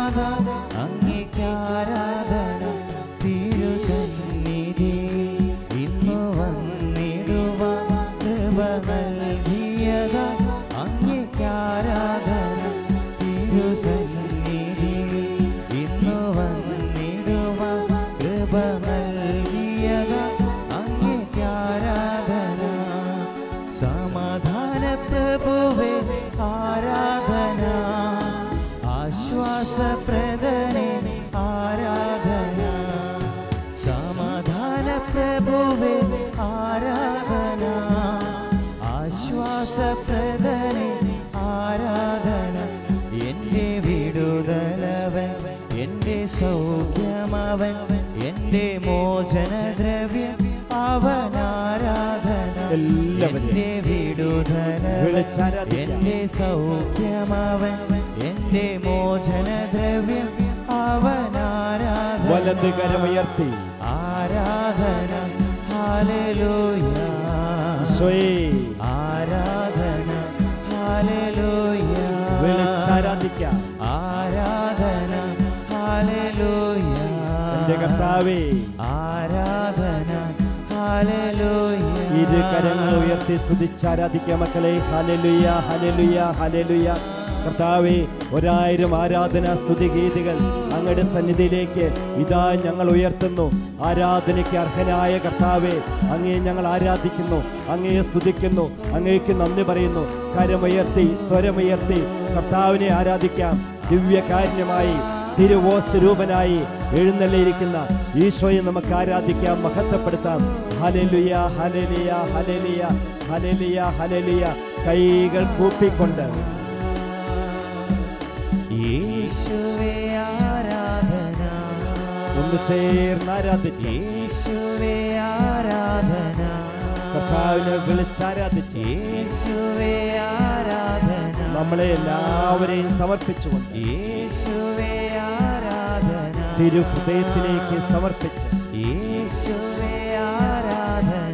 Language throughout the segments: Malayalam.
നാഥ അങ്ങേക്കാരാധന തിരുസന്നിധി ഇന്നു വന്നിടുവാൻ കൃപ നൽകിയത അങ്ങേക്കാരാധന തിരുസന്നിധി ഇന്നു വന്നിടുവാൻ കൃപ നൽകിയത അങ്ങേക്കാരാധന സമാധാന പ്രഭുവേ ആരാധന ആശ്വാസപ്രദനെ ആരാധന സമാധാന പ്രഭുവേ ആരാധന ആശ്വാസപ്രദനെ ആരാധന എൻ്റെ വിടുതലവൻ എൻ്റെ സൗഖ്യമവൻ എൻ്റെ മോചനദ്രവ്യം അവൻ ആരാധന എല്ലാവരെയും എൻ്റെ വിടുതലവൻ വിളിച്ചാരാധിക്കാം. എന്റെ സൗഖ്യമവൻ എന്റെ മോചനദ്രവ്യം അവൻ ആരാധന വലത് കരമുയർത്തി ആരാധന ഹാലലൂയ ഈശോയേ ആരാധന ഹാലലൂയ വിളിച്ചാരാധിക്കാം ആരാധന ഹാലലൂയ എന്റെ കർത്താവേ ആരാധന ഹാലലൂയ ഇരു കരങ്ങൾ ഉയർത്തി സ്തുതിച്ചാരാധിക്കാം മക്കളെ ഹലലുയ ഹലലുയ ഹലലുയ കർത്താവെ ഒരായിരം ആരാധന സ്തുതിഗീതികൾ അങ്ങയുടെ സന്നിധിയിലേക്ക് ഇതാ ഞങ്ങൾ ഉയർത്തുന്നു ആരാധനയ്ക്ക് അർഹനായ കർത്താവെ അങ്ങേ ഞങ്ങൾ ആരാധിക്കുന്നു അങ്ങയെ സ്തുതിക്കുന്നു അങ്ങേക്ക് നന്ദി പറയുന്നു കരമുയർത്തി സ്വരമുയർത്തി കർത്താവിനെ ആരാധിക്കാം ദിവ്യകാരുണ്യമായി തിരുവോസ്തു രൂപനായി എഴുന്നള്ളിയിരിക്കുന്ന ഈശോയെ നമുക്ക് ആരാധിക്കാം മഹത്വപ്പെടുത്താം ഹലലുയ ഹലലിയ ഹലലിയ ഹലലിയ ഹലലിയ കൈകൾ കൂപ്പിക്കൊണ്ട് യേശുവേ ആരാധന ഒന്ന് ചേർന്ന് ആരാധിച്ച് യേശുവേ ആരാധന കർത്താവിനെ വിളിച്ചാരാധിച്ച് യേശുവേ ആരാധന നമ്മളെ എല്ലാവരെയും സമർപ്പിച്ചുകൊണ്ട് യേശുവേ ആരാധന തിരുഹൃദയത്തിലേക്ക് സമർപ്പിച്ച് യേശുവേ ആരാധന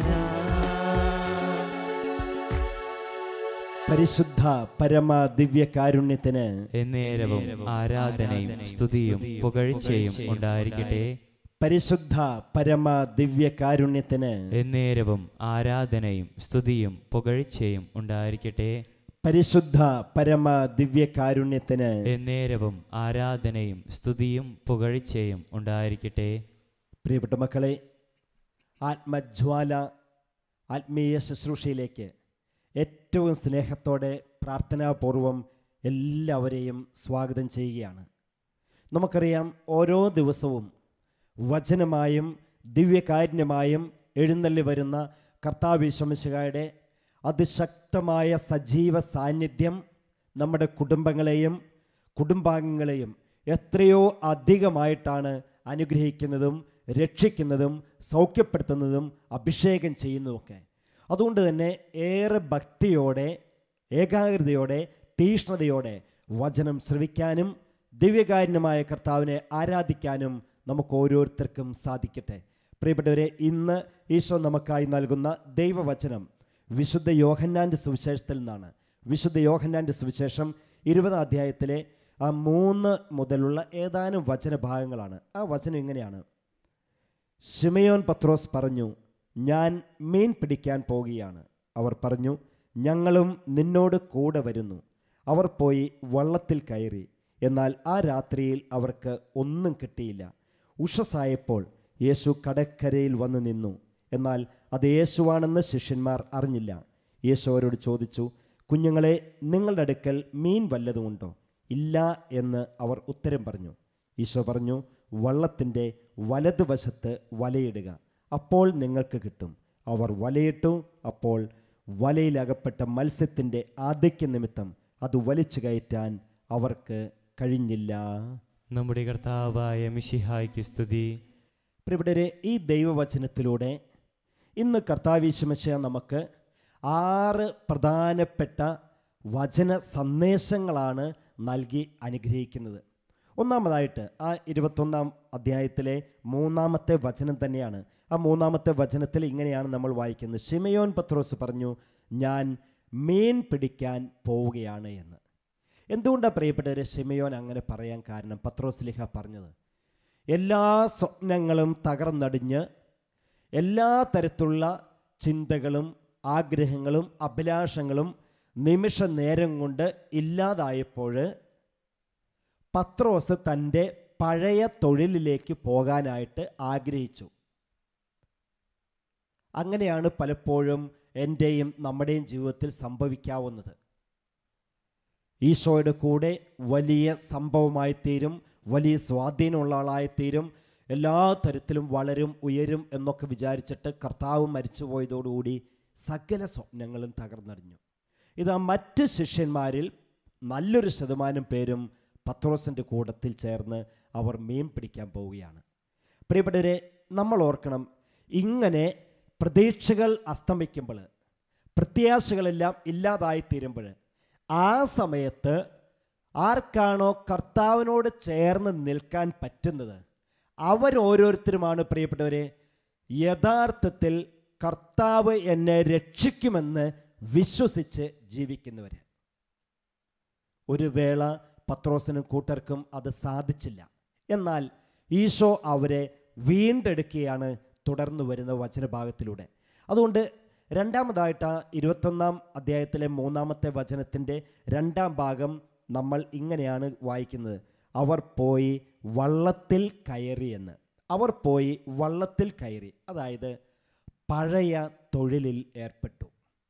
പരിശുദ്ധ പരമ ദിവ്യകാരുണ്യത്തിന് എന്നേരവും ആരാധനയും സ്തുതിയും പുകഴ്ചയും ഉണ്ടായിരിക്കട്ടെ പരിശുദ്ധ പരമ ദിവ്യകാരുണ്യത്തിന് എന്നേരവും ആരാധനയും സ്തുതിയും പുകഴ്ചയും ഉണ്ടായിരിക്കട്ടെ പരിശുദ്ധ പരമ ദിവ്യകാരുണ്യത്തിന് എന്നേരവും ആരാധനയും സ്തുതിയും പുകഴ്ചയും ഉണ്ടായിരിക്കട്ടെ പ്രിയപ്പെട്ട മക്കളെ ആത്മജ്വാല ആത്മീയ ശുശ്രൂഷയിലേക്ക് ഏറ്റവും സ്നേഹത്തോടെ പ്രാർത്ഥനാപൂർവം എല്ലാവരെയും സ്വാഗതം ചെയ്യുകയാണ് നമുക്കറിയാം ഓരോ ദിവസവും വചനമായും ദിവ്യകാരുണ്യമായും എഴുന്നള്ളി വരുന്ന കർത്താവിശ്വമിശുകായുടെ അതിശക്തമായ സജീവ സാന്നിധ്യം നമ്മുടെ കുടുംബങ്ങളെയും കുടുംബാംഗങ്ങളെയും എത്രയോ അധികമായിട്ടാണ് അനുഗ്രഹിക്കുന്നതും രക്ഷിക്കുന്നതും സൗഖ്യപ്പെടുത്തുന്നതും അഭിഷേകം ചെയ്യുന്നതുമൊക്കെ അതുകൊണ്ട് തന്നെ ഏറെ ഭക്തിയോടെ ഏകാഗ്രതയോടെ തീഷ്ണതയോടെ വചനം ശ്രവിക്കാനും ദിവ്യകാരുണ്യമായ കർത്താവിനെ ആരാധിക്കാനും നമുക്ക് ഓരോരുത്തർക്കും സാധിക്കട്ടെ പ്രിയപ്പെട്ടവരെ ഇന്ന് ഈശോ നമുക്കായി നൽകുന്ന ദൈവവചനം വിശുദ്ധ യോഹന്നാൻ്റെ സുവിശേഷത്തിൽ നിന്നാണ് വിശുദ്ധ യോഹന്നാൻ്റെ സുവിശേഷം ഇരുപതാം അധ്യായത്തിലെ ആ മൂന്ന് മുതലുള്ള ഏതാനും വചനഭാഗങ്ങളാണ് ആ വചനം ഇങ്ങനെയാണ് ഷിമയോൻ പത്രോസ് പറഞ്ഞു ഞാൻ മീൻ പിടിക്കാൻ പോകുകയാണ് അവർ പറഞ്ഞു ഞങ്ങളും നിന്നോട് കൂടെ വരുന്നു അവർ പോയി വള്ളത്തിൽ കയറി എന്നാൽ ആ രാത്രിയിൽ അവർക്ക് ഒന്നും കിട്ടിയില്ല ഉഷസായപ്പോൾ യേശു കടക്കരയിൽ വന്നു നിന്നു എന്നാൽ അത് യേശുവാണെന്ന് ശിഷ്യന്മാർ അറിഞ്ഞില്ല യേശു അവരോട് ചോദിച്ചു കുഞ്ഞുങ്ങളെ നിങ്ങളുടെ അടുക്കൽ മീൻ വല്ലതുമുണ്ടോ ഇല്ല എന്ന് അവർ ഉത്തരം പറഞ്ഞു ഈശോ പറഞ്ഞു വള്ളത്തിൻ്റെ വലതുവശത്ത് വലയിടുക അപ്പോൾ നിങ്ങൾക്ക് കിട്ടും അവർ വലയിട്ടു അപ്പോൾ വലയിലകപ്പെട്ട മത്സ്യത്തിൻ്റെ ആധിക്യ നിമിത്തം അത് വലിച്ചു കയറ്റാൻ അവർക്ക് കഴിഞ്ഞില്ല നമ്മുടെ കർത്താവായ മിശിഹായ്ക്ക് സ്തുതി പ്രിയപ്പെട്ടവരെ ഈ ദൈവവചനത്തിലൂടെ ഇന്ന് കർത്താവീശമശ നമുക്ക് ആറ് പ്രധാനപ്പെട്ട വചന സന്ദേശങ്ങളാണ് നൽകി അനുഗ്രഹിക്കുന്നത് ഒന്നാമതായിട്ട് ആ ഇരുപത്തൊന്നാം അധ്യായത്തിലെ മൂന്നാമത്തെ വചനം തന്നെയാണ് ആ മൂന്നാമത്തെ വചനത്തിൽ ഇങ്ങനെയാണ് നമ്മൾ വായിക്കുന്നത് ഷിമയോൻ പത്രോസ് പറഞ്ഞു ഞാൻ മീൻ പിടിക്കാൻ പോവുകയാണ് എന്ന് എന്തുകൊണ്ടാണ് പ്രിയപ്പെട്ടവരെ ഷിമയോൻ അങ്ങനെ പറയാൻ കാരണം പത്രോസ്ലിഹ പറഞ്ഞത് എല്ലാ സ്വപ്നങ്ങളും തകർന്നടിഞ്ഞ് എല്ലാ തരത്തിലുള്ള ചിന്തകളും ആഗ്രഹങ്ങളും അഭിലാഷങ്ങളും നിമിഷ നേരം കൊണ്ട് ഇല്ലാതായപ്പോൾ പത്രോസ് തൻ്റെ പഴയ തൊഴിലിലേക്ക് പോകാനായിട്ട് ആഗ്രഹിച്ചു അങ്ങനെയാണ് പലപ്പോഴും എൻ്റെയും നമ്മുടെയും ജീവിതത്തിൽ സംഭവിക്കാവുന്നത് ഈശോയുടെ കൂടെ വലിയ സംഭവമായി തീരും വലിയ സ്വാധീനമുള്ള ആളായിത്തീരും എല്ലാ തരത്തിലും വളരും ഉയരും എന്നൊക്കെ വിചാരിച്ചിട്ട് കർത്താവ് മരിച്ചുപോയതോടുകൂടി സകല സ്വപ്നങ്ങളും തകർന്നടിഞ്ഞു ഇതാ മറ്റ് ശിഷ്യന്മാരിൽ നല്ലൊരു ശതമാനം പേരും പത്രോസിൻ്റെ കൂടത്തിൽ ചേർന്ന് അവർ മീൻ പിടിക്കാൻ പോവുകയാണ് പ്രിയപ്പെട്ടവരെ നമ്മൾ ഓർക്കണം ഇങ്ങനെ പ്രതീക്ഷകൾ അസ്തമിക്കുമ്പോൾ പ്രത്യാശകളെല്ലാം ഇല്ലാതായിത്തീരുമ്പോൾ ആ സമയത്ത് ആർക്കാണോ കർത്താവിനോട് ചേർന്ന് നിൽക്കാൻ പറ്റുന്നത് അവരോരോരുത്തരുമാണ് പ്രിയപ്പെട്ടവരെ യഥാർത്ഥത്തിൽ കർത്താവ് എന്നെ രക്ഷിക്കുമെന്ന് വിശ്വസിച്ച് ജീവിക്കുന്നവർ ഒരു വേള പത്രോസിനും കൂട്ടർക്കും അത് സാധിച്ചില്ല എന്നാൽ ഈശോ അവരെ വീണ്ടെടുക്കുകയാണ് തുടർന്നു വരുന്ന വചനഭാഗത്തിലൂടെ അതുകൊണ്ട് രണ്ടാമതായിട്ട് ആ ഇരുപത്തൊന്നാം അധ്യായത്തിലെ മൂന്നാമത്തെ വചനത്തിൻ്റെ രണ്ടാം ഭാഗം നമ്മൾ ഇങ്ങനെയാണ് വായിക്കുന്നത് അവർ പോയി വള്ളത്തിൽ കയറിയെന്ന് അവർ പോയി വള്ളത്തിൽ കയറി അതായത് പഴയ തൊഴിലിൽ ഏർപ്പെട്ടു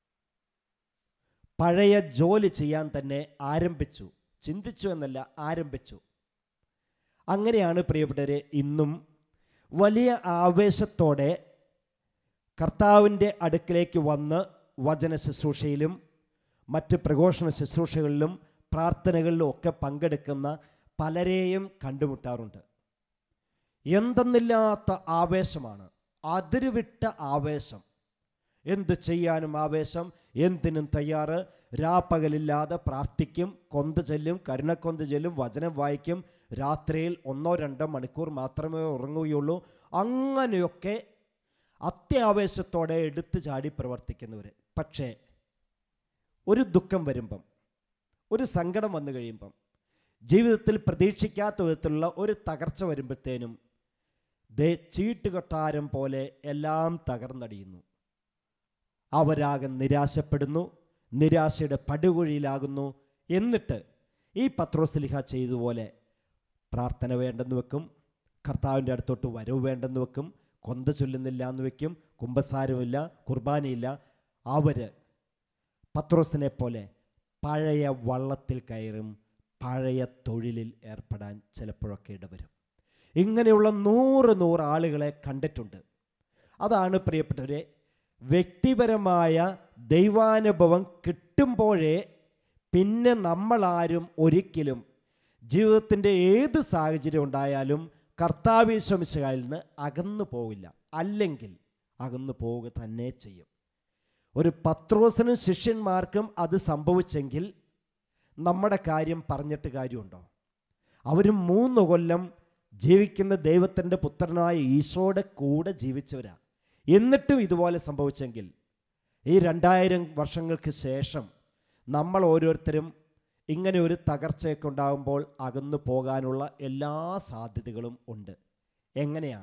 പഴയ ജോലി ചെയ്യാൻ തന്നെ ആരംഭിച്ചു ചിന്തിച്ചു എന്നല്ല ആരംഭിച്ചു അങ്ങനെയാണ് പ്രിയപ്പെട്ടവരെ ഇന്നും വലിയ ആവേശത്തോടെ കർത്താവിൻ്റെ അടുക്കിലേക്ക് വന്ന് വചന ശുശ്രൂഷയിലും മറ്റ് പ്രഘോഷണ ശുശ്രൂഷകളിലും പ്രാർത്ഥനകളിലും ഒക്കെ പങ്കെടുക്കുന്ന പലരെയും കണ്ടുമുട്ടാറുണ്ട് എന്തെന്നില്ലാത്ത ആവേശമാണ് അതിരുവിട്ട ആവേശം എന്ത് ചെയ്യാനും ആവേശം എന്തിനും തയ്യാറ് രാപ്പകലില്ലാതെ പ്രാർത്ഥിക്കും കൊന്ത് ചെല്ലും കരുണക്കൊന്ത് ചെല്ലും വചനം വായിക്കും രാത്രിയിൽ ഒന്നോ രണ്ടോ മണിക്കൂർ മാത്രമേ ഉറങ്ങുകയുള്ളൂ അങ്ങനെയൊക്കെ അത്യാവേശത്തോടെ എടുത്തു ചാടി പ്രവർത്തിക്കുന്നവർ പക്ഷേ ഒരു ദുഃഖം വരുമ്പം ഒരു സങ്കടം വന്നു കഴിയുമ്പം ജീവിതത്തിൽ പ്രതീക്ഷിക്കാത്ത വിധത്തിലുള്ള ഒരു തകർച്ച വരുമ്പോഴത്തേനും ദേ ചീട്ടുകൊട്ടാരം പോലെ എല്ലാം തകർന്നടിയുന്നു അവരാകെ നിരാശപ്പെടുന്നു നിരാശയുടെ പടുകുഴിയിലാകുന്നു എന്നിട്ട് ഈ പത്രോസ്ലിഹ ചെയ്തതുപോലെ പ്രാർത്ഥന വേണ്ടെന്ന് വെക്കും കർത്താവിൻ്റെ അടുത്തോട്ട് വരവ് വേണ്ടെന്ന് വെക്കും കൊന്ത ചൊല്ലുന്നില്ല എന്ന് വെക്കും കുംഭസാരമില്ല കുർബാനയില്ല അവർ പത്രോസിനെ പോലെ പഴയ വള്ളത്തിൽ കയറും പഴയ തൊഴിലിൽ ഏർപ്പെടാൻ ചിലപ്പോഴൊക്കെ ഇടവരും ഇങ്ങനെയുള്ള നൂറ് നൂറ് ആളുകളെ കണ്ടിട്ടുണ്ട് അതാണ് പ്രിയപ്പെട്ടവരെ വ്യക്തിപരമായ ദൈവാനുഭവം കിട്ടുമ്പോഴേ പിന്നെ നമ്മളാരും ഒരിക്കലും ജീവിതത്തിൻ്റെ ഏത് സാഹചര്യം ഉണ്ടായാലും കർത്താവിശ്വമിശകായിൽ നിന്ന് അകന്നു പോവില്ല അല്ലെങ്കിൽ അകന്നു പോവുക തന്നെ ചെയ്യും ഒരു പത്രോസിനും ശിഷ്യന്മാർക്കും അത് സംഭവിച്ചെങ്കിൽ നമ്മുടെ കാര്യം പറഞ്ഞിട്ട് കാര്യമുണ്ടോ അവർ മൂന്ന് കൊല്ലം ജീവിക്കുന്ന ദൈവത്തിൻ്റെ പുത്രനായ ഈശോയുടെ കൂടെ ജീവിച്ചവരാ എന്നിട്ടും ഇതുപോലെ സംഭവിച്ചെങ്കിൽ ഈ രണ്ടായിരം വർഷങ്ങൾക്ക് ശേഷം നമ്മൾ ഓരോരുത്തരും ഇങ്ങനെ ഒരു തകർച്ചയൊക്കെ ഉണ്ടാകുമ്പോൾ അകന്നു പോകാനുള്ള എല്ലാ സാധ്യതകളും ഉണ്ട് എങ്ങനെയാ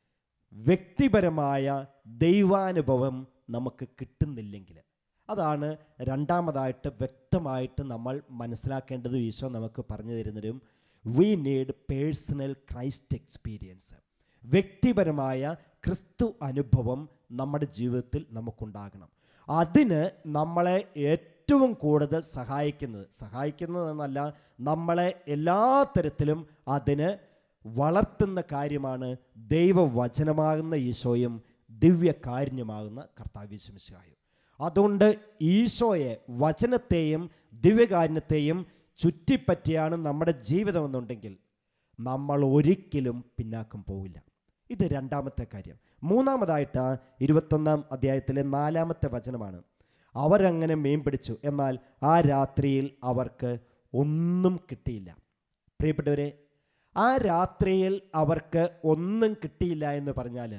വ്യക്തിപരമായ ദൈവാനുഭവം നമുക്ക് കിട്ടുന്നില്ലെങ്കിൽ അതാണ് രണ്ടാമതായിട്ട് വ്യക്തമായിട്ട് നമ്മൾ മനസ്സിലാക്കേണ്ടത് ഈശോ നമുക്ക് പറഞ്ഞു തരുന്നതും we need personal Christ experience വ്യക്തിപരമായ ക്രിസ്തു അനുഭവം നമ്മുടെ ജീവിതത്തിൽ നമുക്കുണ്ടാകണം അതിന് നമ്മളെ ഏറ്റവും കൂടുതൽ സഹായിക്കുന്നത് സഹായിക്കുന്നതെന്നല്ല നമ്മളെ എല്ലാ തരത്തിലും അതിന് വളർത്തുന്ന കാര്യമാണ് ദൈവവചനമാകുന്ന ഈശോയും ദിവ്യകാരുണ്യമാകുന്ന കർത്താവിശംശായും അതുകൊണ്ട് ഈശോയെ വചനത്തെയും ദിവ്യകാരുണ്യത്തെയും ചുറ്റിപ്പറ്റിയാണ് നമ്മുടെ ജീവിതമെന്നുണ്ടെങ്കിൽ നമ്മൾ ഒരിക്കലും പിന്നാക്കം പോവില്ല ഇത് രണ്ടാമത്തെ കാര്യം മൂന്നാമതായിട്ട് ഇരുപത്തൊന്നാം അധ്യായത്തിലെ നാലാമത്തെ വചനമാണ് അവരങ്ങനെ മീൻ പിടിച്ചു എന്നാൽ ആ രാത്രിയിൽ അവർക്ക് ഒന്നും കിട്ടിയില്ല പ്രിയപ്പെട്ടവരെ ആ രാത്രിയിൽ അവർക്ക് ഒന്നും കിട്ടിയില്ല എന്ന് പറഞ്ഞാൽ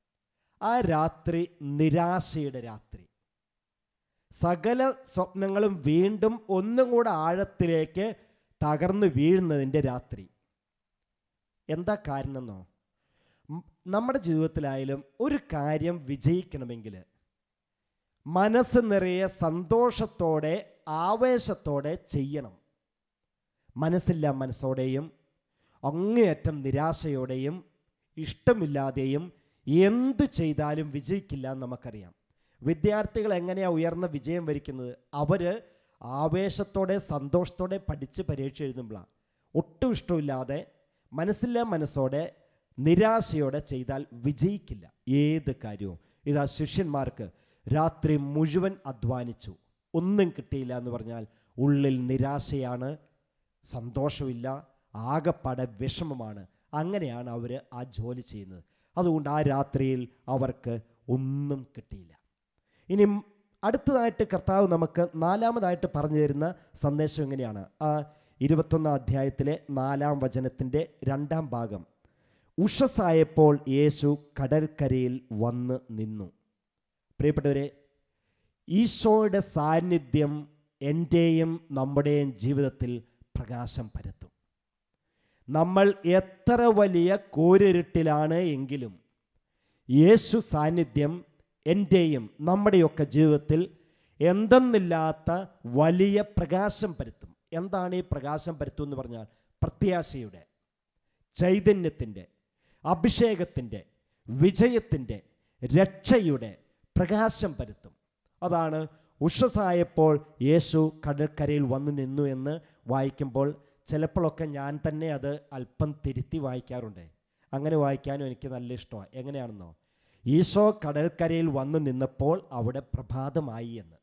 ആ രാത്രി നിരാശയുടെ രാത്രി സകല സ്വപ്നങ്ങളും വീണ്ടും ഒന്നും കൂടെ ആഴത്തിലേക്ക് തകർന്നു വീഴുന്നതിൻ്റെ രാത്രി എന്താ കാരണം എന്നോ ഉം, നമ്മുടെ ജീവിതത്തിലായാലും ഒരു കാര്യം വിജയിക്കണമെങ്കിൽ മനസ്സ് നിറയെ സന്തോഷത്തോടെ ആവേശത്തോടെ ചെയ്യണം മനസ്സില്ല മനസ്സോടെയും അങ്ങേയറ്റം നിരാശയോടെയും ഇഷ്ടമില്ലാതെയും എന്ത് ചെയ്താലും വിജയിക്കില്ല എന്ന് നമുക്കറിയാം വിദ്യാർത്ഥികൾ എങ്ങനെയാണ് ഉയർന്ന വിജയം വരിക്കുന്നത് അവർ ആവേശത്തോടെ സന്തോഷത്തോടെ പഠിച്ച് പരീക്ഷ എഴുതുമ്പോഴാണ് ഒട്ടും ഇഷ്ടമില്ലാതെ മനസ്സില്ല മനസ്സോടെ നിരാശയോടെ ചെയ്താൽ വിജയിക്കില്ല ഏത് കാര്യവും ഇതാ ശിഷ്യന്മാർക്ക് രാത്രി മുഴുവൻ അധ്വാനിച്ചു ഒന്നും കിട്ടിയില്ല എന്ന് പറഞ്ഞാൽ ഉള്ളിൽ നിരാശയാണ് സന്തോഷമില്ല ആകപ്പാടെ വിഷമമാണ് അങ്ങനെയാണ് അവർ ആ ജോലി ചെയ്യുന്നത് അതുകൊണ്ട് ആ രാത്രിയിൽ അവർക്ക് ഒന്നും കിട്ടിയില്ല ഇനി അടുത്തതായിട്ട് കർത്താവ് നമുക്ക് നാലാമതായിട്ട് പറഞ്ഞു തരുന്ന സന്ദേശം എങ്ങനെയാണ് ആ ഇരുപത്തൊന്നാം അധ്യായത്തിലെ നാലാം വചനത്തിൻ്റെ രണ്ടാം ഭാഗം ഉഷസ്സായപ്പോൾ യേശു കടൽക്കരയിൽ വന്ന് നിന്നു പ്രിയപ്പെട്ടവരെ ഈശോയുടെ സാന്നിധ്യം എൻ്റെയും നമ്മുടെയും ജീവിതത്തിൽ പ്രകാശം പരത്തും നമ്മൾ എത്ര വലിയ കൂരിരുട്ടിലാണ് എങ്കിലും യേശു സാന്നിധ്യം എൻ്റെയും നമ്മുടെയൊക്കെ ജീവിതത്തിൽ എന്തെന്നില്ലാത്ത വലിയ പ്രകാശം പരത്തും എന്താണ് ഈ പ്രകാശം പരത്തും എന്ന് പറഞ്ഞാൽ പ്രത്യാശയുടെ ചൈതന്യത്തിൻ്റെ അഭിഷേകത്തിൻ്റെ വിജയത്തിൻ്റെ രക്ഷയുടെ പ്രകാശം പരത്തും അതാണ് ഉഷസായപ്പോൾ യേശു കടൽക്കരയിൽ വന്നു നിന്നു എന്ന് വായിക്കുമ്പോൾ ചിലപ്പോഴൊക്കെ ഞാൻ തന്നെ അത് അല്പം തിരുത്തി വായിക്കാറുണ്ട് അങ്ങനെ വായിക്കാനും എനിക്ക് നല്ല ഇഷ്ടമാണ് എങ്ങനെയാണെന്നോ ഈശോ കടൽക്കരയിൽ വന്നു നിന്നപ്പോൾ അവിടെ പ്രഭാതമായി എന്ന്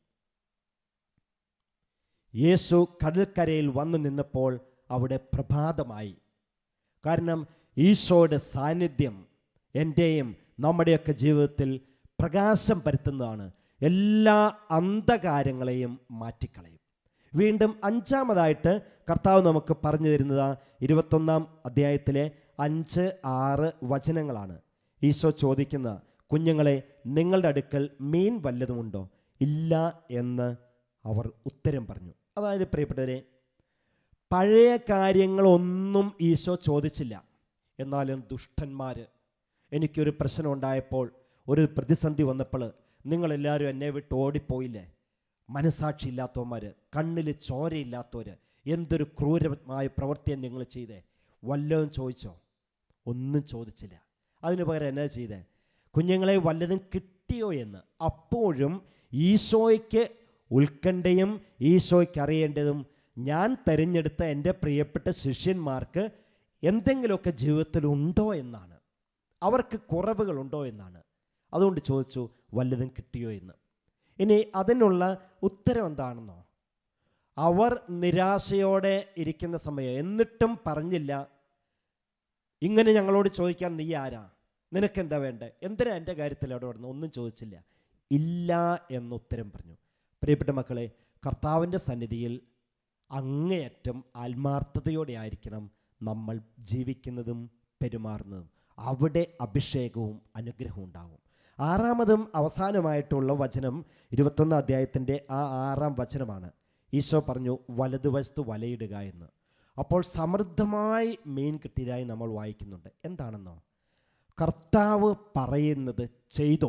യേശു കടൽക്കരയിൽ വന്നു നിന്നപ്പോൾ അവിടെ പ്രഭാതമായി കാരണം ഈശോയുടെ സാന്നിധ്യം എൻ്റെയും നമ്മുടെയൊക്കെ ജീവിതത്തിൽ പ്രകാശം പരത്തുന്നതാണ് എല്ലാ അന്ധകാരങ്ങളെയും മാറ്റിക്കളയും വീണ്ടും അഞ്ചാമതായിട്ട് കർത്താവ് നമുക്ക് പറഞ്ഞു തരുന്നത് ഇരുപത്തൊന്നാം അധ്യായത്തിലെ അഞ്ച് ആറ് വചനങ്ങളാണ് ഈശോ ചോദിക്കുന്ന കുഞ്ഞുങ്ങളെ നിങ്ങളുടെ അടുക്കൽ മീൻ വല്ലതുമുണ്ടോ ഇല്ല എന്ന് അവർ ഉത്തരം പറഞ്ഞു അതായത് പ്രിയപ്പെട്ടവരെ പഴയ കാര്യങ്ങളൊന്നും ഈശോ ചോദിച്ചില്ല എന്നാലും ദുഷ്ടന്മാർ എനിക്കൊരു പ്രശ്നം ഉണ്ടായപ്പോൾ ഒരു പ്രതിസന്ധി വന്നപ്പോൾ നിങ്ങളെല്ലാവരും എന്നെ വിട്ട് ഓടിപ്പോയില്ലേ മനസാക്ഷി ഇല്ലാത്തവന്മാർ കണ്ണിൽ ചോരയില്ലാത്തവർ എന്തൊരു ക്രൂരമായ പ്രവൃത്തിയെ നിങ്ങൾ ചെയ്തേ വല്ലതും ചോദിച്ചോ ഒന്നും ചോദിച്ചില്ല അതിന് പകരം എന്നാ ചെയ്തേ കുഞ്ഞുങ്ങളെ വല്ലതും കിട്ടിയോ എന്ന് അപ്പോഴും ഈശോയ്ക്ക് ഉത്കണ്ഠയും ഈശോയ്ക്ക് അറിയേണ്ടതും ഞാൻ തിരഞ്ഞെടുത്ത എൻ്റെ പ്രിയപ്പെട്ട ശിഷ്യന്മാർക്ക് എന്തെങ്കിലുമൊക്കെ ജീവിതത്തിൽ ഉണ്ടോ എന്നാണ് അവർക്ക് കുറവുകളുണ്ടോ എന്നാണ് അതുകൊണ്ട് ചോദിച്ചു വല്ലതും കിട്ടിയോ എന്ന് ഇനി അതിനുള്ള ഉത്തരം എന്താണെന്നോ അവർ നിരാശയോടെ ഇരിക്കുന്ന സമയം എന്നിട്ടും പറഞ്ഞില്ല ഇങ്ങനെ ഞങ്ങളോട് ചോദിക്കാൻ നീ ആരാ നിനക്കെന്താ വേണ്ടേ എന്തിനാ എൻ്റെ കാര്യത്തിൽ അവിടെ വരുന്നു ഒന്നും ചോദിച്ചില്ല ഇല്ല എന്ന് ഉത്തരം പറഞ്ഞു പ്രിയപ്പെട്ട മക്കളെ കർത്താവിൻ്റെ സന്നിധിയിൽ അങ്ങേയറ്റം ആത്മാർത്ഥതയോടെ ആയിരിക്കണം നമ്മൾ ജീവിക്കുന്നതും പെരുമാറുന്നതും അവിടെ അഭിഷേകവും അനുഗ്രഹവും ഉണ്ടാകും ആറാമതും അവസാനമായിട്ടുള്ള വചനം ഇരുപത്തൊന്നാം അധ്യായത്തിൻ്റെ ആ ആറാം വചനമാണ് ഈശോ പറഞ്ഞു വലതുവശത്ത് വലയിടുക എന്ന് അപ്പോൾ സമൃദ്ധമായി മീൻ കിട്ടിയതായി നമ്മൾ വായിക്കുന്നുണ്ട് എന്താണെന്നോ കർത്താവ് പറയുന്നത് ചെയ്തോ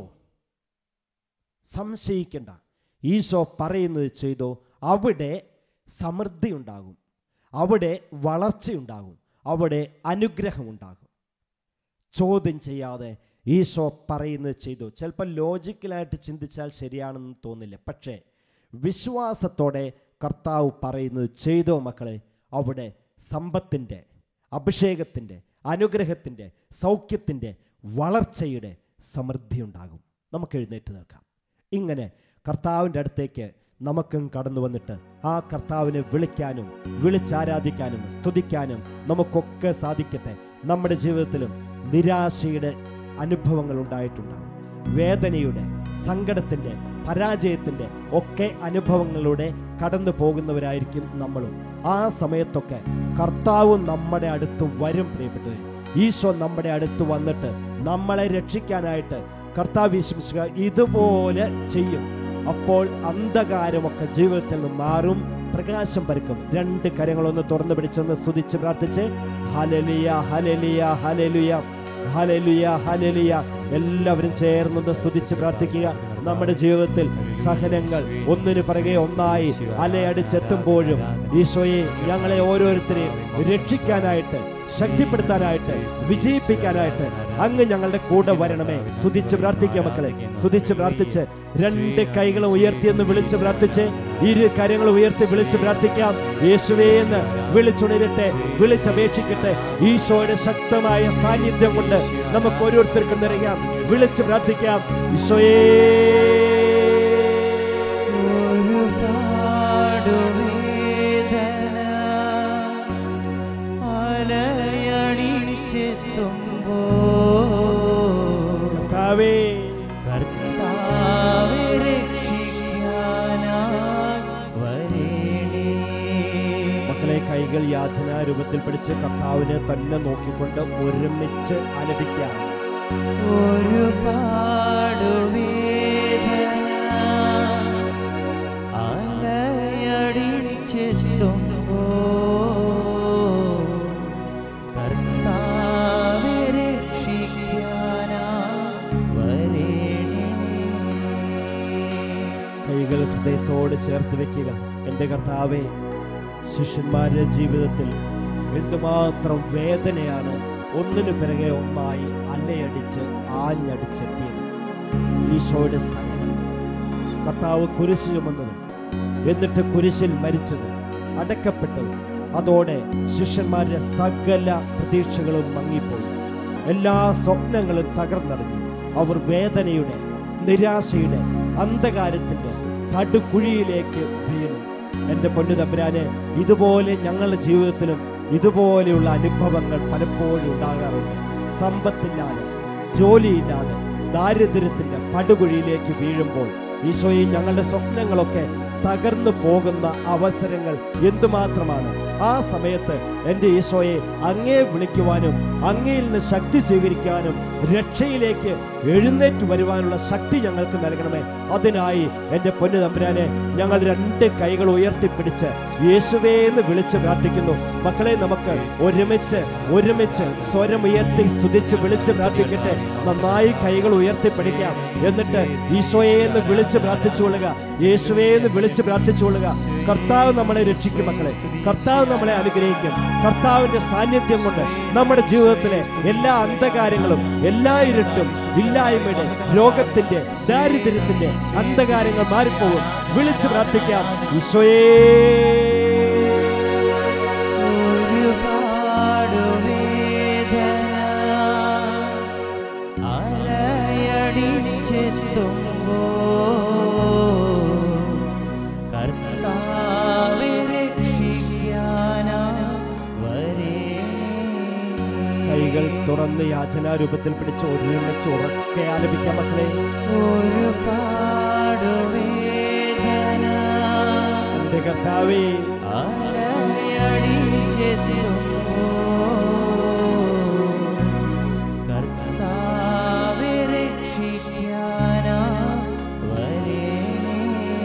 സംശയിക്കണ്ട ഈശോ പറയുന്നത് ചെയ്തോ അവിടെ സമൃദ്ധി ഉണ്ടാകും അവിടെ വളർച്ചയുണ്ടാകും അവിടെ അനുഗ്രഹമുണ്ടാകും ചോദ്യം ചെയ്യാതെ ഈശോ പറയുന്നത് ചെയ്തു ചിലപ്പോൾ ലോജിക്കലായിട്ട് ചിന്തിച്ചാൽ ശരിയാണെന്ന് തോന്നില്ല പക്ഷേ വിശ്വാസത്തോടെ കർത്താവ് പറയുന്നത് ചെയ്തോ മക്കളെ അവിടെ സമ്പത്തിൻ്റെ അഭിഷേകത്തിൻ്റെ അനുഗ്രഹത്തിൻ്റെ സൗഖ്യത്തിൻ്റെ വളർച്ചയുടെ സമൃദ്ധി ഉണ്ടാകും നമുക്ക് എഴുന്നേറ്റ് നിൽക്കാം ഇങ്ങനെ കർത്താവിൻ്റെ അടുത്തേക്ക് നമുക്കും കടന്നു വന്നിട്ട് ആ കർത്താവിനെ വിളിക്കാനും വിളിച്ചാരാധിക്കാനും സ്തുതിക്കാനും നമുക്കൊക്കെ സാധിക്കട്ടെ നമ്മുടെ ജീവിതത്തിലും നിരാശയുടെ അനുഭവങ്ങൾ ഉണ്ടായിട്ടുണ്ടാകും വേദനയുടെ സങ്കടത്തിൻ്റെ പരാജയത്തിൻ്റെ ഒക്കെ അനുഭവങ്ങളിലൂടെ കടന്നു പോകുന്നവരായിരിക്കും നമ്മളും ആ സമയത്തൊക്കെ കർത്താവ് നമ്മുടെ അടുത്ത് വരും പ്രിയപ്പെട്ടവർ ഈശോ നമ്മുടെ അടുത്ത് വന്നിട്ട് നമ്മളെ രക്ഷിക്കാനായിട്ട് കർത്താവ് വിശ്വസിക്കുക ഇതുപോലെ ചെയ്യും അപ്പോൾ അന്ധകാരമൊക്കെ ജീവിതത്തിൽ നിന്ന് മാറും പ്രകാശം പരക്കും രണ്ട് കരങ്ങളൊന്ന് തുറന്നു പിടിച്ചൊന്ന് സ്തുതിച്ച് പ്രാർത്ഥിച്ച് ഹലലിയ ഹലലിയ ഹലലിയ ഹലലിയ ഹലലിയ എല്ലാവരും ചേർന്നൊന്ന് സ്തുതിച്ച് പ്രാർത്ഥിക്കുക നമ്മുടെ ജീവിതത്തിൽ സഹനങ്ങൾ ഒന്നിനു പിറകെ ഒന്നായി അലയടിച്ചെത്തുമ്പോഴും ഈശോയെ ഞങ്ങളെ ഓരോരുത്തരെയും രക്ഷിക്കാനായിട്ട് ശക്തിപ്പെടുത്താനായിട്ട് വിജയിപ്പിക്കാനായിട്ട് അങ്ങ് ഞങ്ങളുടെ കൂടെ വരണമേ സ്തുതിച്ച് പ്രാർത്ഥിക്കുക മക്കളെ സ്തുതിച്ച് പ്രാർത്ഥിച്ച് രണ്ട് കൈകളും ഉയർത്തിയെന്ന് വിളിച്ച് പ്രാർത്ഥിച്ച് ഇരു കരങ്ങളും ഉയർത്തി വിളിച്ച് പ്രാർത്ഥിക്കാം യേശുവേ എന്ന് വിളിച്ചുണരട്ടെ വിളിച്ചപേക്ഷിക്കട്ടെ ഈശോയുടെ ശക്തമായ സാന്നിധ്യം കൊണ്ട് നമുക്ക് ഓരോരുത്തർക്കും നിറയാം വിളിച്ച് പ്രാർത്ഥിക്കാം ഈശോയേ ഒരുപാടു വേദന അലയടിച്ചെത്തുമ്പോൾ കർത്താവേ കർത്താവെ രക്ഷിക്കാനായി വരേണേ. മക്കളെ കൈകൾ യാചനാ രൂപത്തിൽ പിടിച്ച് കർത്താവിനെ തന്നെ നോക്കിക്കൊണ്ട് ഒരുമിച്ച് ആലപിക്കാം ഒരുപാടു വേദന അലയടിച്ചെത്തുമ്പോൾ കർത്താവെ രക്ഷിക്കാനായി വരേണേ. കൈകൾ ഹൃദയത്തോട് ചേർത്ത് വെക്കുക എൻ്റെ കർത്താവെ ശിഷ്യന്മാരുടെ ജീവിതത്തിൽ എന്തുമാത്രം വേദനയാണ് ഒന്നിനു പിറകെ ഒന്നായി അല്ലയടിച്ച് ആഞ്ഞടിച്ചെത്തിയത് ഈശോയുടെ സഹനം കർത്താവ് കുരിശ് ചുമന്നത് എന്നിട്ട് കുരിശിൽ മരിച്ചത് അടക്കപ്പെട്ടത് അതോടെ ശിഷ്യന്മാരുടെ സകല പ്രതീക്ഷകളും മങ്ങിപ്പോയി എല്ലാ സ്വപ്നങ്ങളും തകർന്നടഞ്ഞു അവർ വേദനയുടെ നിരാശയുടെ അന്ധകാരത്തിന്റെ പടുകുഴിയിലേക്ക് വീണു എൻ്റെ പൊന്നു തമ്പുരാന് ഇതുപോലെ ഞങ്ങളുടെ ജീവിതത്തിലും ഇതുപോലെയുള്ള അനുഭവങ്ങൾ പലപ്പോഴും ഉണ്ടാകാറുണ്ട് സമ്പത്തില്ലാതെ ജോലിയില്ലാതെ ദാരിദ്ര്യത്തിന്റെ പടുകുഴിയിലേക്ക് വീഴുമ്പോൾ ഈശോയെ ഞങ്ങളുടെ സ്വപ്നങ്ങളൊക്കെ തകർന്നു പോകുന്ന അവസരങ്ങൾ എന്തുമാത്രമാണ് ആ സമയത്ത് എൻ്റെ ഈശോയെ അങ്ങേ വിളിക്കുവാനും അങ്ങയിൽ നിന്ന് ശക്തി സ്വീകരിക്കാനും രക്ഷയിലേക്ക് എഴുന്നേറ്റ് വരുവാനുള്ള ശക്തി ഞങ്ങൾക്ക് നൽകണമേ അതിനായി എൻ്റെ പൊന്നു തമ്പുരാനെ ഞങ്ങൾ രണ്ട് കൈകൾ ഉയർത്തിപ്പിടിച്ച് യേശുവേ എന്ന് വിളിച്ച് പ്രാർത്ഥിക്കുന്നു മക്കളെ നമുക്ക് ഒരുമിച്ച് ഒരുമിച്ച് സ്വരം ഉയർത്തി സ്തുതിച്ച് വിളിച്ച് പ്രാർത്ഥിക്കട്ടെ നന്നായി കൈകൾ ഉയർത്തിപ്പിടിക്കാം എന്നിട്ട് ഈശോയെ എന്ന് വിളിച്ച് പ്രാർത്ഥിച്ചുകൊള്ളുക യേശുവേ എന്ന് വിളിച്ച് പ്രാർത്ഥിച്ചുകൊള്ളുക കർത്താവ് നമ്മളെ രക്ഷിക്കും മക്കളെ കർത്താവ് നമ്മളെ അനുഗ്രഹിക്കും കർത്താവിന്റെ സാന്നിധ്യം കൊണ്ട് നമ്മുടെ ജീവിതത്തിലെ എല്ലാ അന്ധകാരങ്ങളും എല്ലാ ഇരുട്ടും ഇല്ലായ്മയുടെ രോഗത്തിന്റെ ദാരിദ്ര്യത്തിന്റെ അന്ധകാരങ്ങൾ മാറിപ്പോകും വിളിച്ച് പ്രാർത്ഥിക്കാം ഈശോയേ ഒരുപാടു വേദന അലയടിച്ചെത്തുമ്പോൾ കർത്താവെ രക്ഷിക്കാനായി വരേണേ. കൈകൾ തുറന്ന് യാചനാരൂപത്തിൽ പിടിച്ച് ഒരുമിച്ച് ഉറക്കെ ആലപിക്കാം മക്കളെ ഒരുപാടു വേദന എന്റെ കർത്താവേ അലയടിച്ചെത്തുമ്പോൾ കർത്താവെ രക്ഷിക്കാനായി വരേണേ.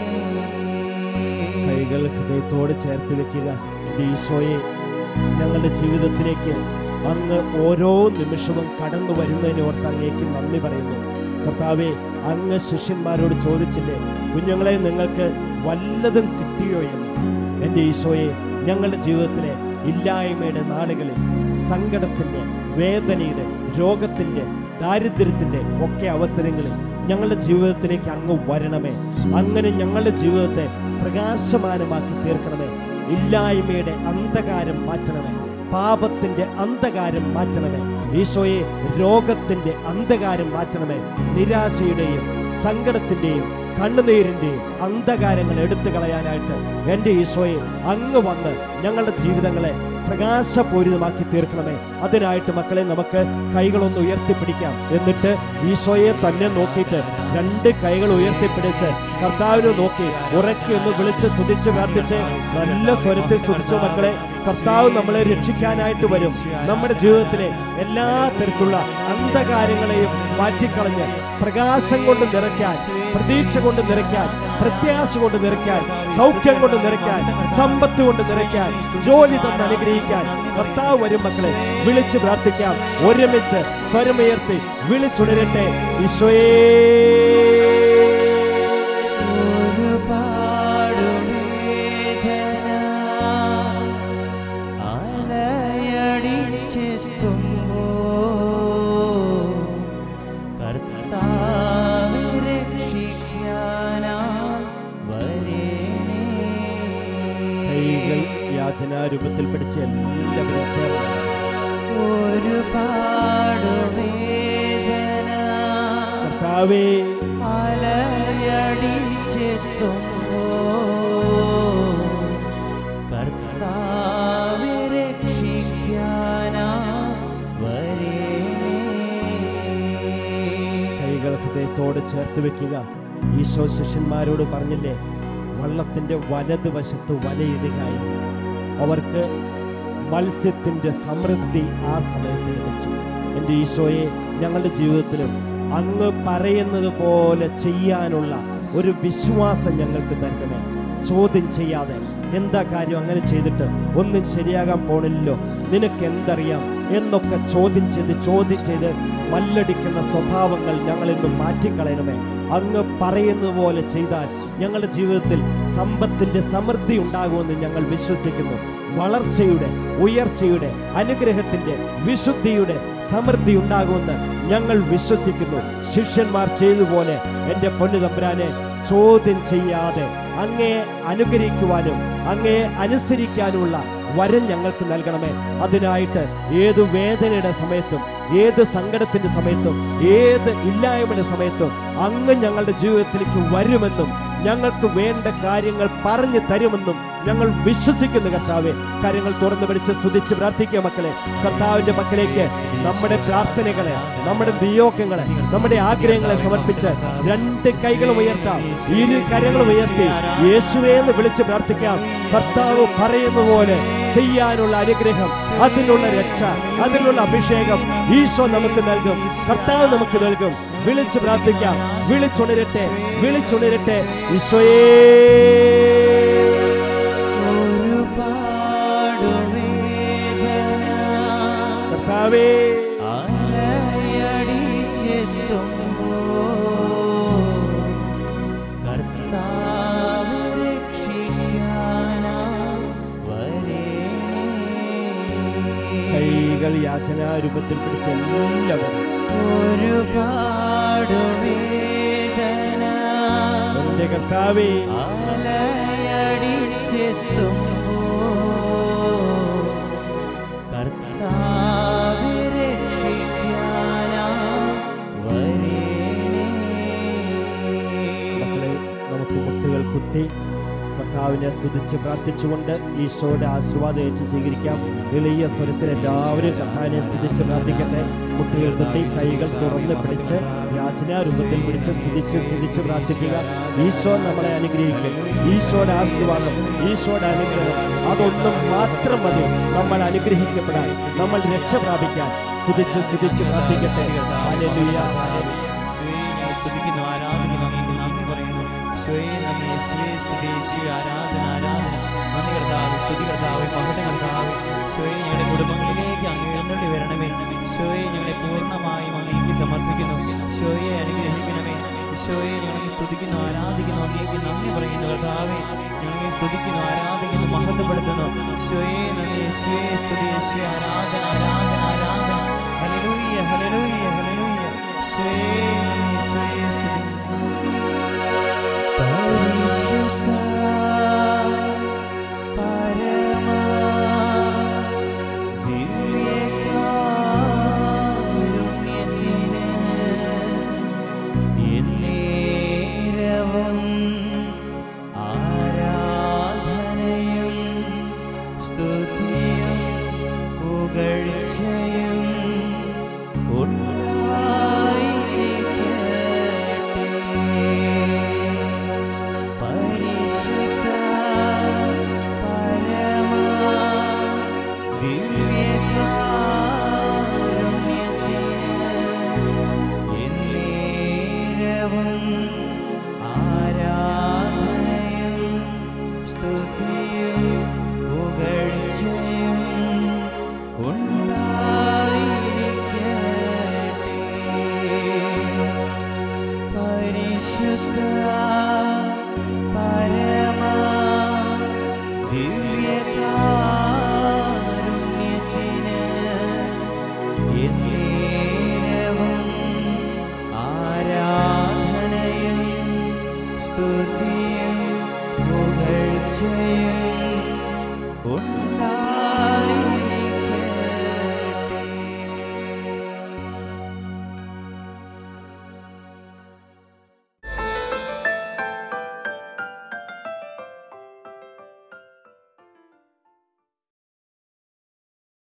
കൈകൾ ഹൃദയത്തോട് ചേർത്ത് വെക്കുക എൻ്റെ ഈശോയെ ഞങ്ങളുടെ ജീവിതത്തിലേക്ക് അങ്ങ് ഓരോ നിമിഷവും കടന്നു വരുന്നതിന് ഓർത്ത് അങ്ങേക്ക് നന്ദി പറയുന്നു കർത്താവെ അങ്ങ് ശിഷ്യന്മാരോട് ചോദിച്ചില്ലേ കുഞ്ഞുങ്ങളെ നിങ്ങൾക്ക് വല്ലതും കിട്ടിയോ എന്ന് എൻ്റെ ഈശോയെ ഞങ്ങളുടെ ജീവിതത്തിലെ ഇല്ലായ്മയുടെ നാളുകളിൽ സങ്കടത്തിൻ്റെ വേദനയുടെ രോഗത്തിൻ്റെ ദാരിദ്ര്യത്തിൻ്റെ ഒക്കെ അവസരങ്ങളിൽ ഞങ്ങളുടെ ജീവിതത്തിലേക്ക് അങ്ങ് വരണമേ അങ്ങനെ ഞങ്ങളുടെ ജീവിതത്തെ പ്രകാശമാനമാക്കി തീർക്കണമേ ഇല്ലായ്മയുടെ അന്ധകാരം മാറ്റണമേ പാപത്തിന്റെ അന്ധകാരം മാറ്റണമേ ഈശോയെ രോഗത്തിന്റെ അന്ധകാരം മാറ്റണമേ നിരാശയുടെയും സങ്കടത്തിന്റെയും കണ്ണുനീരിന്റെയും അന്ധകാരങ്ങൾ എടുത്തു കളയാനായിട്ട് എൻ്റെ ഈശോയെ അങ്ങ് വന്ന് ഞങ്ങളുടെ ജീവിതങ്ങളെ പ്രകാശപൂരിതമാക്കി തീർക്കണമേ അതിനായിട്ട് മക്കളെ നമുക്ക് കൈകളൊന്ന് ഉയർത്തിപ്പിടിക്കാം എന്നിട്ട് ഈശോയെ തന്നെ നോക്കിയിട്ട് രണ്ട് കൈകൾ ഉയർത്തിപ്പിടിച്ച് കർത്താവിനെ നോക്കി ഉറക്കി ഒന്ന് വിളിച്ച് സ്തുതിച്ച് പ്രാർത്ഥിച്ച് നല്ല സ്വരത്തിൽ സ്തുതിച്ചു മക്കളെ കർത്താവ് നമ്മളെ രക്ഷിക്കാനായിട്ട് വരും നമ്മുടെ ജീവിതത്തിലെ എല്ലാ തരത്തിലുള്ള അന്ധകാരങ്ങളെയും മാറ്റിക്കളഞ്ഞ് പ്രകാശം കൊണ്ട് നിറയ്ക്കാൻ പ്രതീക്ഷ കൊണ്ട് നിറയ്ക്കാൻ പ്രത്യാശ കൊണ്ട് നിറയ്ക്കാൻ സൗഖ്യം കൊണ്ട് നിറയ്ക്കാൻ സമ്പത്ത് കൊണ്ട് നിറയ്ക്കാൻ ജോലി തന്ന് അനുഗ്രഹിക്കാൻ കർത്താവ് വരും മക്കളെ വിളിച്ച് പ്രാർത്ഥിക്കാം ഒരുമിച്ച് സ്വരമുയർത്തി വിളിച്ചുണരട്ടെ ഈശോയേ ഒരുപാട് വേദന അലയടിച്ചെത്തുമ്പോ കർത്താവെ രക്ഷിക്കാനാ കൈകൾ വരേ യാചനാരൂപത്തിൽ പിടിച്ച് എല്ലാവരും ചേർന്ന് ഒരുപാട് വേദന കർത്താവേ അലയടിച്ചെത്തുമ്പോ കർത്താവെ രക്ഷിക്കാനാ വരേ കൈകൾ ഹൃദയത്തോട് ചേർത്ത് വെക്കുക ഈശോ ശിഷ്യന്മാരോട് പറഞ്ഞില്ലേ വള്ളത്തിന്റെ വലതുവശത്ത് വലയിടുക എന്ന് അവർക്ക് മത്സ്യത്തിന്റെ സമൃദ്ധി ആ സമയത്ത് ലഭിച്ചു എൻ്റെ ഈശോയെ ഞങ്ങളുടെ ജീവിതത്തിലും അങ്ങ് പറയുന്നത് പോലെ ചെയ്യാനുള്ള ഒരു വിശ്വാസം ഞങ്ങൾക്ക് തരണമേ ചോദ്യം ചെയ്യാതെ എന്താ കാര്യം അങ്ങനെ ചെയ്തിട്ട് ഒന്നും ശരിയാകാൻ പോണില്ലല്ലോ നിനക്ക് എന്തറിയാം എന്നൊക്കെ ചോദ്യം ചെയ്ത് ചോദ്യം ചെയ്ത് മല്ലടിക്കുന്ന സ്വഭാവങ്ങൾ ഞങ്ങളിൽ നിന്ന് മാറ്റിക്കളയണമേ അങ്ങ് പറയുന്നത് പോലെ ചെയ്താൽ ഞങ്ങളുടെ ജീവിതത്തിൽ സമ്പത്തിന്റെ സമൃദ്ധി ഉണ്ടാകുമെന്ന് ഞങ്ങൾ വിശ്വസിക്കുന്നു വളർച്ചയുടെ ഉയർച്ചയുടെ അനുഗ്രഹത്തിന്റെ വിശുദ്ധിയുടെ സമൃദ്ധി ഉണ്ടാകുമെന്ന് ഞങ്ങൾ വിശ്വസിക്കുന്നു ശിഷ്യന്മാർ ചെയ്തതുപോലെ എൻ്റെ പൊന്നു തമ്പുരാനെ ചോദ്യം ചെയ്യാതെ അങ്ങയെ അനുകരിക്കുവാനും അങ്ങയെ അനുസരിക്കാനുമുള്ള വരം ഞങ്ങൾക്ക് നൽകണമേ അതിനായിട്ട് ഏതു വേദനയുടെ സമയത്തും ഏത് സങ്കടത്തിന്റെ സമയത്തും ഏത് ഇല്ലായ്മയുടെ സമയത്തും അങ്ങ് ഞങ്ങളുടെ ജീവിതത്തിലേക്ക് വരുമെന്നും ഞങ്ങൾക്ക് വേണ്ട കാര്യങ്ങൾ പറഞ്ഞു തരുമെന്നും ഞങ്ങൾ വിശ്വസിക്കുന്നു കർത്താവെ കാര്യങ്ങൾ തുറന്നു പിടിച്ച് സ്തുതിച്ച് പ്രാർത്ഥിക്കുക മക്കളെ കർത്താവിന്റെ മക്കളേക്ക് നമ്മുടെ പ്രാർത്ഥനകളെ നമ്മുടെ നിയോഗങ്ങളെ നമ്മുടെ ആഗ്രഹങ്ങളെ സമർപ്പിച്ച് രണ്ട് കൈകളും ഉയർത്താം ഇരു കരങ്ങളും ഉയർത്തി യേശുവേ എന്ന് വിളിച്ച് പ്രാർത്ഥിക്കാം കർത്താവ് പറയുന്ന പോലെ ചെയ്യാനുള്ള അനുഗ്രഹം അതിനുള്ള രക്ഷ അതിനുള്ള അഭിഷേകം ഈശോ നമുക്ക് നൽകും കർത്താവ് നമുക്ക് നൽകും വിളിച്ച് പ്രാർത്ഥിക്കാം വിളിച്ചുണരട്ടെ വിളിച്ചുണരട്ടെ ഈശോയേ ഒരുപാട് വേദന കർത്താവേ അലയടിച്ചെത്തുമ്പോ കർത്താവ് രക്ഷിക്കാനാ വരേ കൈകൾ യാചനാരൂപത്തിൽ പിടിച്ച എല്ലാവരും ഒരുപാട് വേദന എന്റെ കർത്താവേ അലയടിച്ചെത്തുമ്പോ കർത്താവെ രക്ഷിക്കാനാ വരേ മക്കളെ നമുക്ക് മുട്ടുകൾ കുത്തി കർത്താവിനെ സ്തുതിച്ച് പ്രാർത്ഥിച്ചുകൊണ്ട് ഈശോയുടെ ആശീർവാദം ഏറ്റ് സ്വീകരിക്കാം എളിയ സ്വരത്തിൽ എല്ലാവരും കർത്താവിനെ സ്തുതിച്ച് പ്രാർത്ഥിക്കട്ടെ മുട്ടുകൾ കുത്തി കൈകൾ തുറന്ന് പിടിച്ച് യാചനാരൂപത്തിൽ പിടിച്ച് സ്തുതിച്ച് സ്തുതിച്ച് പ്രാർത്ഥിക്കുക ഈശോ നമ്മളെ അനുഗ്രഹിക്കും ഈശോയുടെ ആശീർവാദം ഈശോയുടെ അനുഗ്രഹം അതൊന്നും മാത്രം മതി നമ്മൾ അനുഗ്രഹിക്കപ്പെടാൻ നമ്മൾ രക്ഷ പ്രാപിക്കാൻ സ്തുതിച്ച് സ്തുതിച്ച് പ്രാർത്ഥിക്കട്ടെ ഹല്ലേലൂയ സ്തുതിക്കുന്നു ആരാധിക്കുന്നു അങ്ങേക്ക് നന്ദി പറയുന്നു ഈശോയെ നന്ദി യേശുവേ സ്തുതി യേശുവേ ആരാധന ആരാധന നന്ദി കർത്താവ് സ്തുതി കർത്താവ് മഹത്വ കർത്താവ് ഈശോയെ ഞങ്ങളുടെ കുടുംബങ്ങളിലേക്ക് അങ്ങ് എഴുന്നള്ളി വരണമേ ഈശോയെ ഞങ്ങളെ പൂർണ്ണമായും അങ്ങേക്ക് സമർപ്പിക്കുന്നു ഈശോയെ അനുഗ്രഹിക്കണമേ ഈശോയെ ഞങ്ങളെ സ്തുതിക്കുന്നു ആരാധിക്കുന്നു അങ്ങേക്ക് നന്ദി പറയുന്നു കർത്താവെ ഞങ്ങളെ സ്തുതിക്കുന്നു ആരാധിക്കുന്നു മഹത്വപ്പെടുത്തുന്നു ഈശോയെ നന്ദി യേശുവേ സ്തുതി യേശുവേ ആരാധന ആരാധന ആരാധന ഹല്ലേലൂയ ഹല്ലേലൂയ ഹല്ലേലൂയ ഈശോയെ നന്ദി യേശുവേ സ്തുതി പരിശുദ്ധ പരമ ദിവ്യകാരുണ്യത്തിന് എന്നേരവും ആരാധനയും സ്തുതിയും പുകഴ്ചയും ദിവ്യകാരുണ്യത്തിന് എന്നേരവും ആരാധനയും സ്തുതിയും പുകഴ്ചയും ഉണ്ടായിരിക്കട്ടെ